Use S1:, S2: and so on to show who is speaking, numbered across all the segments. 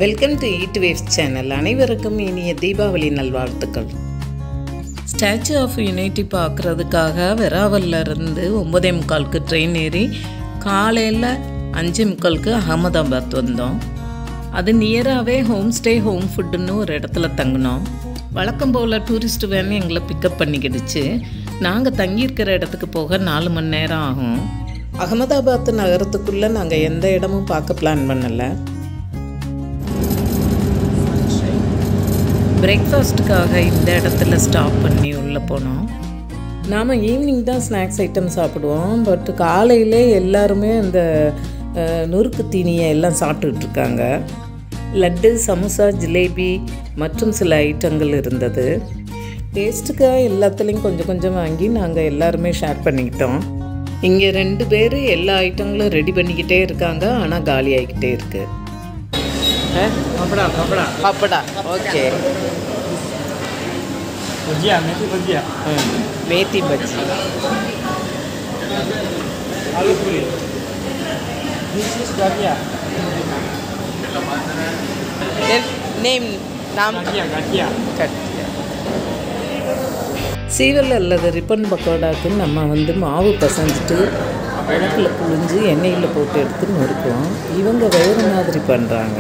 S1: welcome to Eat Waves channel அனைவருக்கும் இனிய தீபாவளி நல்வாழ்த்துக்கள் ஸ்டாச்சு ஆஃப் யுனைட்டி பார்க்குறதுக்காக வெராவல்ல இருந்து ஒம்பதே முக்காலுக்கு ட்ரெயின் ஏறி காலையில் அஞ்சு முக்காலுக்கு அகமதாபாத் வந்தோம் அது நியராகவே ஹோம் ஸ்டே ஹோம் ஃபுட்டுன்னு ஒரு இடத்துல தங்கினோம் வழக்கம் போல் டூரிஸ்ட் வேன் எங்களை பிக்கப் பண்ணிக்கிடுச்சு நாங்கள் தங்கியிருக்கிற இடத்துக்கு போக நாலு மணி நேரம் ஆகும் அகமதாபாத் நகரத்துக்குள்ளே நாங்கள் எந்த இடமும் பார்க்க பிளான் பண்ணலை பிரேக்ஃபாஸ்ட்டுக்காக இந்த இடத்துல ஸ்டாப் பண்ணி உள்ளே போனோம் நாம் ஈவினிங் தான் ஸ்நாக்ஸ் ஐட்டம் சாப்பிடுவோம் பட் காலையிலே எல்லாருமே அந்த அஹ், நொறுக்கு தீனியை எல்லாம் சாப்பிட்டுட்டு இருக்காங்க லட்டு சமோசா ஜிலேபி மற்றும் சில ஐட்டங்கள் இருந்தது டேஸ்ட்டுக்காக எல்லாத்துலேயும் கொஞ்சம் கொஞ்சம் வாங்கி நாங்கள் எல்லாருமே ஷேர் பண்ணிக்கிட்டோம் இங்கே ரெண்டு பேர் எல்லா ஐட்டங்களும் ரெடி பண்ணிக்கிட்டே இருக்காங்க ஆனால் காலி ஆகிக்கிட்டே இருக்குது
S2: कपड़ा कपड़ा
S1: பப்படா okay
S2: bhujia methi bhujia
S1: methi bajji
S2: aloo puri this is gathiya
S1: name நாம்
S2: गाठिया गाठिया
S1: சீவல் அல்லது ரிப்பன் பக்கோடாக்கு நம்ம வந்து மாவு பசஞ்சிட்டு விளக்கில் புழிஞ்சு எண்ணெயில் போட்டு எடுத்து நொறுக்குவோம் இவங்க வேறு மாதிரி பண்ணுறாங்க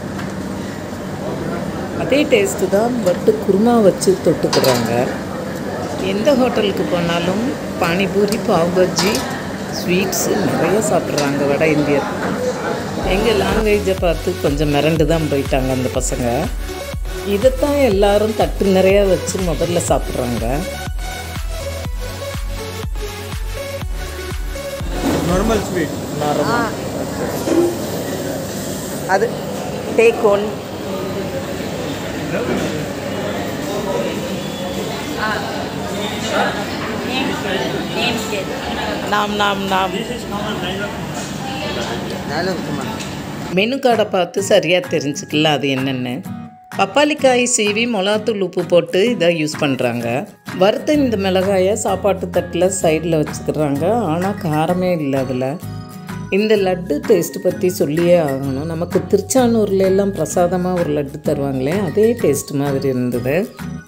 S1: அதே டேஸ்ட்டு தான் பட்டு குருமா வச்சு தொட்டுக்கிறாங்க எந்த ஹோட்டலுக்கு போனாலும் பானிபூரி பாவ் பஜ்ஜி ஸ்வீட்ஸு நிறைய சாப்பிட்றாங்க வட இந்தியர் எங்கள் லாங்குவேஜை பார்த்து கொஞ்சம் மிரண்டு தான் போயிட்டாங்க அந்த பசங்க இதைத்தான் எல்லாரும் தட்டு நிறைய வச்சு முதல்ல சாப்பிட்றாங்க
S2: नॉर्मल स्वीट
S1: அது டேக் ஒன் நாம் நாம் நாம் மெனு கார்டை பார்த்து சரியாக தெரிஞ்சுக்கல அது என்னென்னு பப்பாளிக்காய் சீவி மிளகாத்தூள் உப்பு போட்டு இதை யூஸ் பண்ணுறாங்க வறுத்த இந்த மிளகாயை சாப்பாட்டு தட்டில் சைடில் வச்சுக்கிறாங்க ஆனால் காரமே இல்லை அதில் இந்த லட்டு டேஸ்ட் பற்றி சொல்லியே ஆகணும் நமக்கு திருச்சானூர்ல எல்லாம் பிரசாதமாக ஒரு லட்டு தருவாங்களே அதே டேஸ்ட் மாதிரி இருந்தது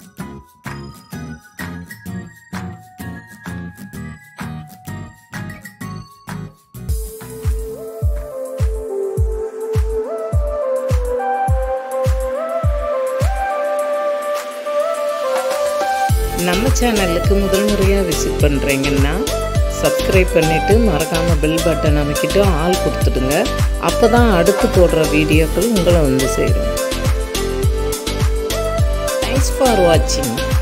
S1: நம்ம சேனலுக்கு முதல் முறையாக விசிட் பண்ணுறீங்கன்னா சப்ஸ்கிரைப் பண்ணிவிட்டு மறக்காமல் பெல் பட்டன் அமைக்கிட்டு ஆள் கொடுத்துடுங்க அப்போ தான் அடுத்து போடுற வீடியோக்கள் உங்களை வந்து சேரும் தேங்க்ஸ் ஃபார் வாட்சிங்